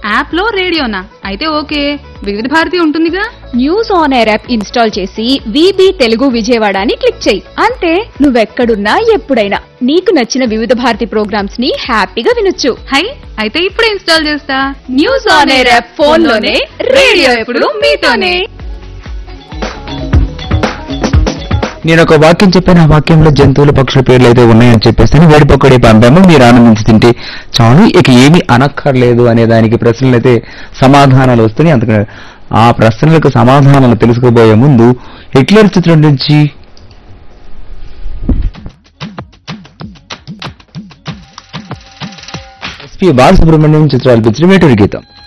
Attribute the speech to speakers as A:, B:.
A: app లో రేడియోనా అయితే okay Vividh Bharati ఉంటుందిగా
B: news on air app install చేసి విబి తెలుగు విజయవాడ అని క్లిక్ చేయి అంతే నువ్వెక్కడున్నా ఎప్పుడైనా నీకు నచ్చిన వివిధ భారతి ప్రోగ్రామ్స్ ని హ్యాపీగా వినొచ్చు
A: హై అయితే ఇప్పుడే ఇన్స్టాల్ చేస్తా
B: news on air app phone లోనే రేడియో ఎప్పుడు మీతోనే
C: నేను ఒక వాక్యం చెప్పాను ఆ వాక్యంలో జంతువుల పక్షుల పేర్లు అయితే ఉన్నాయని చెప్పేసి వేడి పకోడీ పంపాము మీరు ఆనందించి తింటే చాలు ఇక ఏమీ అనక్కర్లేదు అనే దానికి ప్రశ్నలు అయితే సమాధానాలు వస్తున్నాయి అందుకని ఆ ప్రశ్నలకు సమాధానాలు తెలుసుకోబోయే ముందు హిట్లర్ చిత్రం నుంచి ఎస్పి బాలసుబ్రహ్మణ్యం చిత్రాలు పిచ్చిన మేటూరి గీతం